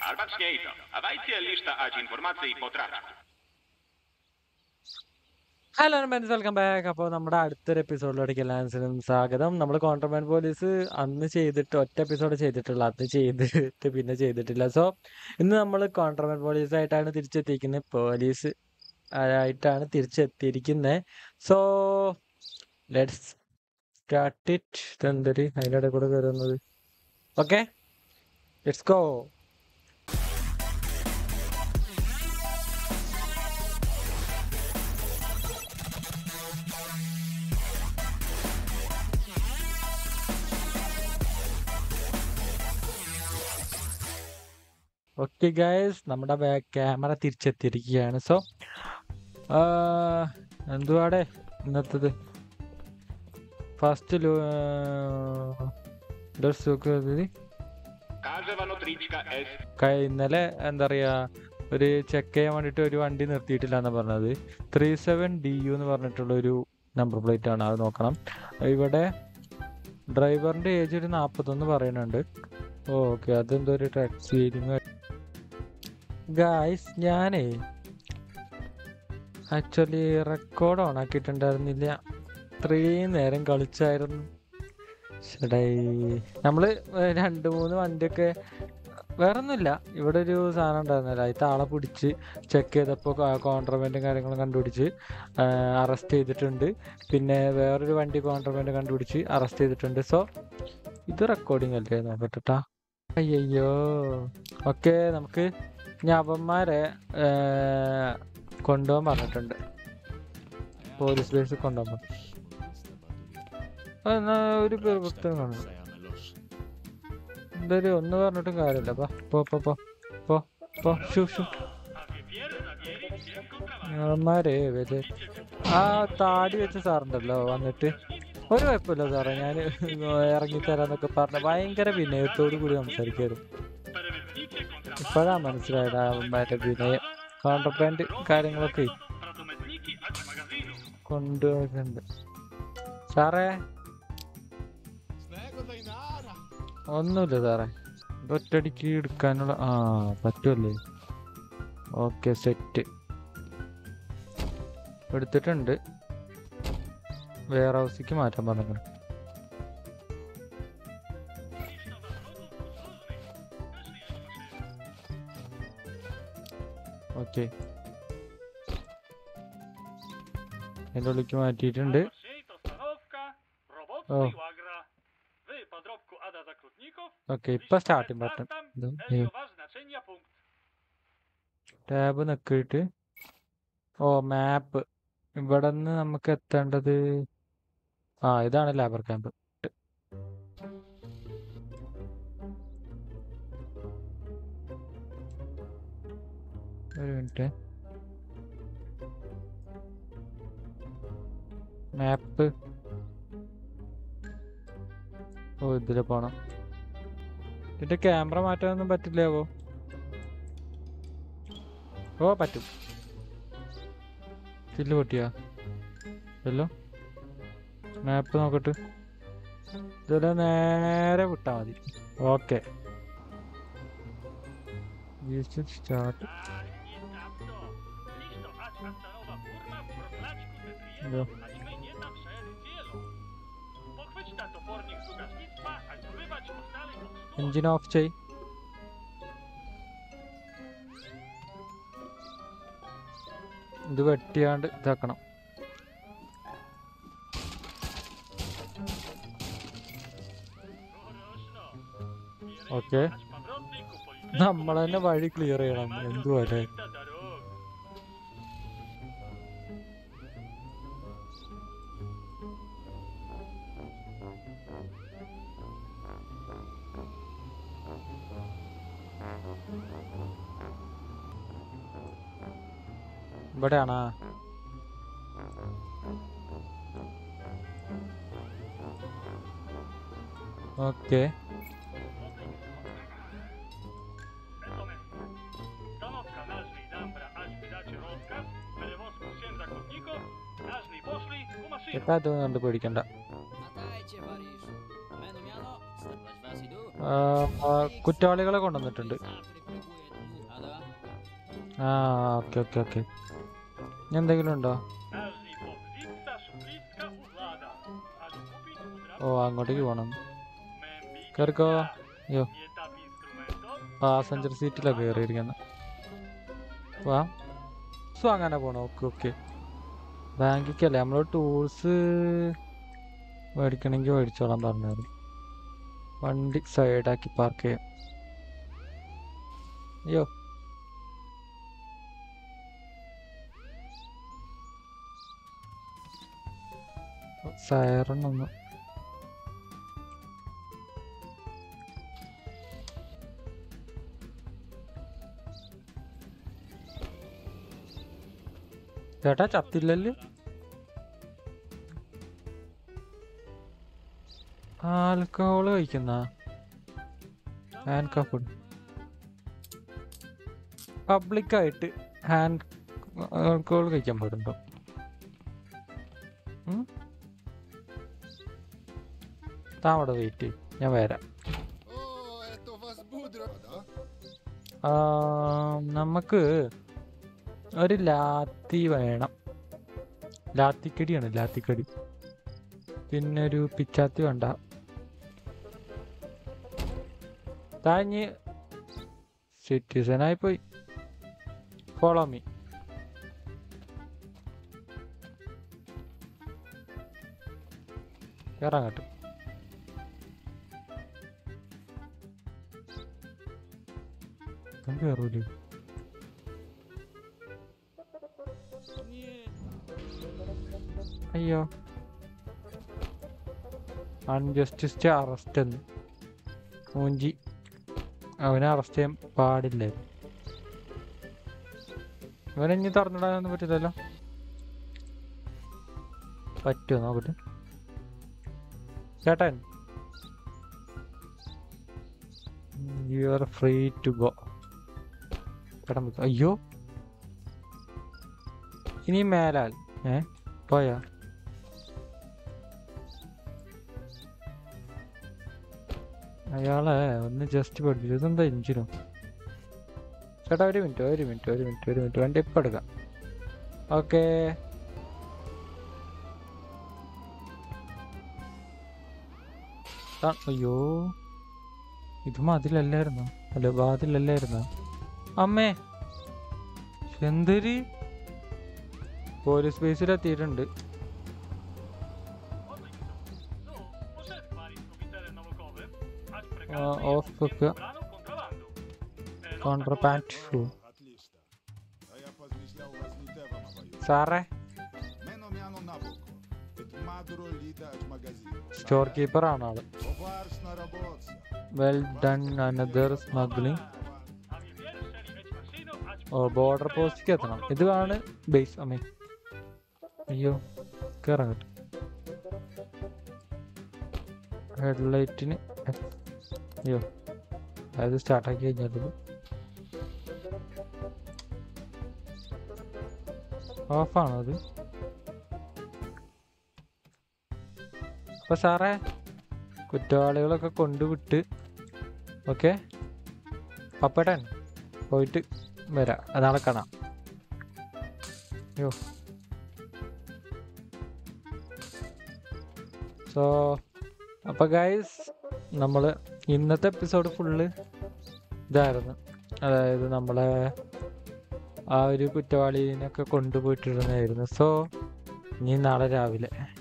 Albacznie to. Awajcie lista ać informacji po traczku. Hello mens welcome back അപ്പോൾ നമ്മുടെ അടുത്തൊരു എപ്പിസോഡിലേക്ക് എല്ലാവരും സ്വാഗതം നമ്മൾ കോൺട്രബാൻഡ് പോലീസ് അന്ന് ചെയ്തിട്ട് ഒറ്റ എപ്പിസോഡ് ചെയ്തിട്ടുള്ളൂ അത് ചെയ്തിട്ട് പിന്നെ ചെയ്തിട്ടില്ല സോ ഇന്ന് നമ്മൾ കോൺട്രബാൻഡ് പോലീസ് ആയിട്ടാണ് തിരിച്ചെത്തിക്കുന്നത് പോലീസ് ആയിട്ടാണ് തിരിച്ചെത്തിയിരിക്കുന്നത് സോ ലെറ്റ്സ് സ്റ്റാർട്ട് ഇറ്റ് ഇതെന്തൊരു അതിൻ്റെ ഇടയിൽ കൂടെ കയറുന്നത് okay let's go okay guys നമ്മുടെ ബാക്ക് ക്യാമറ തിരിച്ചെത്തിയിരിക്കുകയാണ് സോ എന്തുവാടെ ഇന്നത്തത് ഫസ്റ്റ് Każe wanotriczka S. ഇന്നലെ എന്താ പറയാ ഒരു ചെക്ക് ചെയ്യാൻ വേണ്ടിയിട്ട് ഒരു വണ്ടി നിർത്തിയിട്ടില്ല എന്ന് പറഞ്ഞത് ത്രീ സെവൻ ഡി യു എന്ന് പറഞ്ഞിട്ടുള്ള ഒരു നമ്പർ പ്ലേറ്റ് ആണ് അത് നോക്കണം ഇവിടെ ഡ്രൈവറിന്റെ ഏജ് ഒരു നാൽപ്പത്തൊന്ന് പറയുന്നുണ്ട് ഓക്കെ അതെന്തോ ഒരു ടാക്സി ഗായ്സ് ഞാനേ ആക്ച്വലി റെക്കോർഡ് ഓൺ ആക്കിയിട്ടുണ്ടായിരുന്നില്ല ഇത്രയും നേരം കളിച്ചായിരുന്നു ശടായി നമ്മള് ഏർ രണ്ട് മൂന്ന് വണ്ടിയൊക്കെ വേറെ ഒന്നുമില്ല ഇവിടെ ഒരു സാധനം ഉണ്ടായിരുന്നില്ല അതിൽ ആളെ പിടിച്ച് ചെക്ക് ചെയ്തപ്പോൾ കോൺട്രബൻഡും കാര്യങ്ങളും കണ്ടുപിടിച്ച് അറസ്റ്റ് ചെയ്തിട്ടുണ്ട് പിന്നെ വേറൊരു വണ്ടി കോൺട്രബൻഡ് കണ്ടുപിടിച്ച് അറസ്റ്റ് ചെയ്തിട്ടുണ്ട് സോ ഇത് റെക്കോർഡിംഗ് അല്ലേ നോക്കട്ടെട്ടാ അയ്യോ ഓക്കെ നമുക്ക് ഞാപന്മാരെ കൊണ്ടുപോകാൻ പറഞ്ഞിട്ടുണ്ട് പോലീസ് ബേസിൽ കൊണ്ടുപോകാൻ പറഞ്ഞു. ആ, എന്നാ ഒരു പേര് പുസ്തകം കാണുന്നു എന്തായാലും ഒന്ന് പറഞ്ഞിട്ടും കാര്യമില്ല പാ പോ പോ പോ പോ പോ ഷൂ ഷൂ അവന്മാരെ ഇവര് ആ താടി വെച്ച സാറുണ്ടല്ലോ വന്നിട്ട് ഒരു കുഴപ്പമില്ല സാറേ ഞാൻ ഇറങ്ങിത്തരാന്നൊക്കെ പറഞ്ഞ ഭയങ്കര വിനയത്തോടു കൂടി സംസാരിക്കായിരുന്നു ഇപ്പോഴാ മനസ്സിലായത് അവന്മാരുടെ വിനയം കോൺട്രബാൻഡ് കാര്യങ്ങളൊക്കെ കൊണ്ടുപോയിട്ടുണ്ട് സാറേ ഒന്നുമില്ല സാറേ ഒറ്റടിക്ക് എടുക്കാനുള്ള ആ പറ്റുമല്ലേ ഓക്കെ സെറ്റ് എടുത്തിട്ടുണ്ട് വെയർ ഹൗസിക്ക് മാറ്റാൻ പറഞ്ഞു ഓക്കെ എൻ്റെ ഉള്ളിലേക്ക് മാറ്റിയിട്ടുണ്ട് Siej to stanowka, robotny O. łagra. Wy, podrobku Ada Zakrutnikow, okay ഇപ്പൊ സ്റ്റാർട്ടിങ് ബട്ടൺ tam, ഇത് L znaczenia punkt. ടാബ് നക്കിയിട്ട് ഓ മാപ്പ് ഇവിടെ നിന്ന് നമുക്ക് എത്തേണ്ടത് ആ ഇതാണ് ലേബർ ക്യാമ്പ് ഒരു മിനിറ്റ് മാപ്പ് ഓ ഇതില് പോണം ഇതിന്റെ ക്യാമറ മാറ്റാനൊന്നും പറ്റില്ലാവോ ഓ പറ്റും ചില്ല് പൊട്ടിയാ ഹലോ മാപ്പ് നോക്കട്ടെ ഇതിലെ നേരെ വിട്ടാ മതി okay start Ach, nie tam to. Listo, ać Antarowa firma w Wrocławiku No. Tetriego, aśmy nie tam przejęli wielu. Pochwyć ta topornik z ugaźnictwa, a zdobywać go dalej od stołu. Engine off ചെയ് ഇത് വെട്ടിയാണ്ട് ഇതാക്കണം Proszę, okay ać powrotniku polityku, നമ്മൾ തന്നെ വഴി clear ചെയ്യണം എന്തുവരെ ta darog. ഇവിടെയാണാ okay Stanowka nazwij Dambra, aż wydacie rozkaz, wywozku księdza kotników, nazwij poszli u maszyny. ഇപ്പൊ അതൊന്നും കണ്ട് പേടിക്കണ്ട Witajcie, Paryż. Menu miano, stać was idu. ആ, ആ, കുറ്റവാളികളെ കൊണ്ടുവന്നിട്ടുണ്ട് ആ ഓക്കെ ഓക്കെ ഓക്കെ ഇനി എന്തെങ്കിലും ഉണ്ടോ Każdy powzitka szuflistka u Włada. Aż kupić ഓ udrap അങ്ങോട്ടേക്ക് പോകണം mębik കേറിക്കോ ja. അയ്യോ Nie tap instrumentom, പാസഞ്ചർ സീറ്റിലൊക്കെ കയറിയിരിക്കുന്നത് വാ സോ അങ്ങനെ പോണം ഓക്കെ ഓക്കെ ബാങ്കിക്കല്ലേ നമ്മൾ ടൂൾസ് മേടിക്കണമെങ്കിൽ മേടിച്ചോളാൻ പറഞ്ഞത് വണ്ടി സൈഡാക്കി പാർക്ക് ചെയ്യാം അയ്യോ സൈറൺ ഒന്ന് ചേട്ടാ ചത്തില്ലല്ലോ ആൽക്കഹോള് കഴിക്കുന്ന ഹാൻഡ് കഫ് പബ്ലിക്കായിട്ട് ഹാൻഡ് ആൽക്കഹോൾ കഴിക്കാൻ പാടുണ്ടോ ഉം? താൻ അവിടെ വെയിറ്റ് ഞാൻ വരാം О, это вас бодро, да? ആ, നമുക്ക് ഒരു ലാത്തി വേണം ലാത്തിക്കടിയാണ് ലാത്തിക്കടി പിന്നെ ഒരു പിച്ചാത്തി വേണ്ട താഞ്ഞ് സിറ്റിസനായി പോയി ഫോളോ മീ കയറാങ്ങട്ട് കയറൂലേ അയ്യോ അൺജസ്റ്റിസ്റ്റ് അറസ്റ്റ് എന്ന് മൂഞ്ചി അവനെ അറസ്റ്റ് ചെയ്യാൻ പാടില്ല ഇവനെ ഇനി തുറന്നിടാനൊന്നും പറ്റില്ലല്ലോ പറ്റുമോ നോക്കട്ടെ ചേട്ടൻ you are free to go ചേട്ടൻ പൊയ്ക്കോ. അയ്യോ ഇനി മേലാൽ ഏ പോയാ അയാളെ ഒന്ന് ജസ്റ്റ് പഠിപ്പിച്ചു ഇതെന്താ എഞ്ചിനോ ചേട്ടാ ഒരു മിനിറ്റ് ഒരു മിനിറ്റ് ഒരു മിനിറ്റ് ഒരു മിനിറ്റ് വണ്ടി ഇപ്പം എടുക്കാം ഓക്കേ ത- അയ്യോ ഇത് മതിലല്ലായിരുന്നോ അല്ല വാതിലല്ലായിരുന്നോ അമ്മേ എന്തൊരു പോലീസ് ബേസിലെത്തിയിട്ടുണ്ട് No, poszedł Maris oficerem naukowym, aż A, prekarny o, ją fuck. ubraną kontrabandą. E, no, Kontraband tak, shoe. Отлично. А я позмислял, вас не те вам обоюдно. സാറേ Мене мяно набоко. Ет мадро лида от магазин. സ്റ്റോർ കീപ്പർ ആണ് ആള് Поваршна работа. Well done another smuggling A mi wiersze li eć maszyną, ać ഓ border പോസ്റ്റിക്ക് എത്തണം ഇതാണ് base അമ്മേ അയ്യോ കയറങ്ങട്ട് ഹെഡ്ലൈറ്റിന് അയ്യോ അതായത് സ്റ്റാർട്ടാക്കി കഴിഞ്ഞാൽ ഓഫാണോ അത് അപ്പൊ സാറേ കുറ്റവാളികളൊക്കെ കൊണ്ടുവിട്ട് ഓക്കെ പപ്പേട്ടൻ പോയിട്ട് വരാം നാളെ കാണാം യോ സോ അപ്പൊ ഗൈസ് നമ്മൾ ഇന്നത്തെ എപ്പിസോഡ് ഫുള്ള് ഇതായിരുന്നു അതായത് നമ്മളെ ആ ഒരു കുറ്റവാളിനെയൊക്കെ കൊണ്ടുപോയിട്ടിരുന്നതായിരുന്നു സോ ഇനി നാളെ രാവിലെ